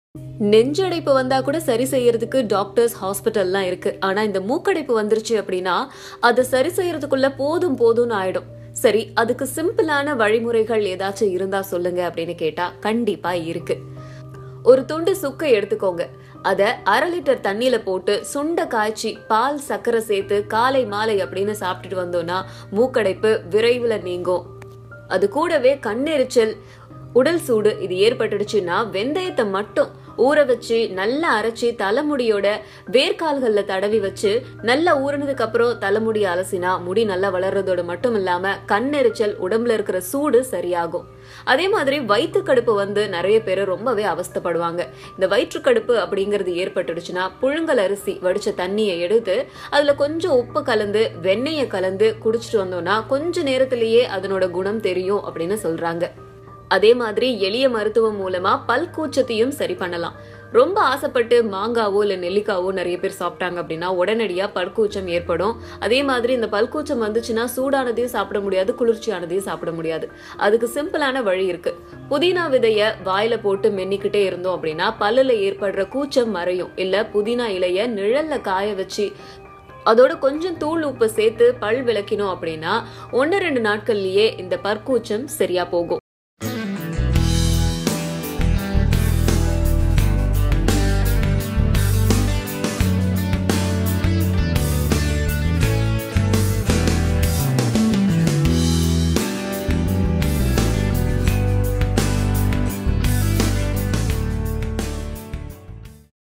நெஞ்சடைப்பு வந்தா கூட சரி செய்யறதுக்கு டாக்டர்ஸ் ஹாஸ்பிட்டல்லாம் இருக்கு ஆனா இந்த மூக்கடைப்பு வந்துருச்சு அப்படின்னா அதை சரி செய்யறதுக்குள்ள போதும் போதும்னு ஆயிடும் சரி அதுக்கு சிம்பிளான வழிமுறைகள் ஏதாச்சும் இருந்தா சொல்லுங்க அப்படின்னு கேட்டா கண்டிப்பா இருக்கு ஒரு துண்டு சுக்கை எடுத்துக்கோங்க அத அரை லிட்டர் தண்ணியில போட்டு சுண்ட காய்ச்சி பால் சர்க்கரை சேர்த்து காலை மாலை அப்படின்னு சாப்பிட்டுட்டு வந்தோம்னா மூக்கடைப்பு விரைவில் நீங்கும் அது கூடவே கண்ணெரிச்சல் உடல் சூடு இது ஏற்பட்டுடுச்சுன்னா வெந்தயத்தை மட்டும் ஊற வச்சு நல்லா அரைச்சி தலைமுடியோட வேர்க்கால்கள்ல தடவி வச்சு நல்லா ஊறினதுக்கு அப்புறம் தலைமுடி அலசினா முடி நல்லா வளர்றதோட மட்டும் இல்லாம கண்ணெரிச்சல் உடம்புல இருக்கிற சூடு சரியாகும் அதே மாதிரி வயிற்று கடுப்பு வந்து நிறைய பேர் ரொம்பவே அவஸ்தைப்படுவாங்க இந்த வயிற்று கடுப்பு அப்படிங்கிறது ஏற்பட்டுடுச்சுன்னா புழுங்கல் அரிசி வடிச்ச தண்ணியை எடுத்து அதுல கொஞ்சம் உப்பு கலந்து வெண்ணெயை கலந்து குடிச்சிட்டு வந்தோம்னா கொஞ்ச நேரத்திலேயே அதனோட குணம் தெரியும் அப்படின்னு சொல்றாங்க அதே மாதிரி எளிய மருத்துவம் மூலமா பல் கூச்சத்தையும் சரி பண்ணலாம் ரொம்ப ஆசைப்பட்டு மாங்காவோ இல்ல நெல்லிக்காவோ நிறைய பேர் சாப்பிட்டாங்க அப்படின்னா உடனடியா பல்கூச்சம் ஏற்படும் அதே மாதிரி இந்த பல்கூச்சம் வந்துச்சுன்னா சூடானதையும் சாப்பிட முடியாது குளிர்ச்சியானதையும் சாப்பிட முடியாது அதுக்கு சிம்பிளான வழி இருக்கு புதினா விதைய வாயில போட்டு மென்னிக்கிட்டே இருந்தோம் அப்படின்னா பல்லுல ஏற்படுற கூச்சம் மறையும் இல்ல புதினா இலைய நிழல்ல காய வச்சு அதோட கொஞ்சம் தூள் உப்பு சேர்த்து பல் விளக்கினோம் அப்படின்னா ஒன்னு ரெண்டு நாட்கள்லயே இந்த பற்கூச்சம் சரியா போகும்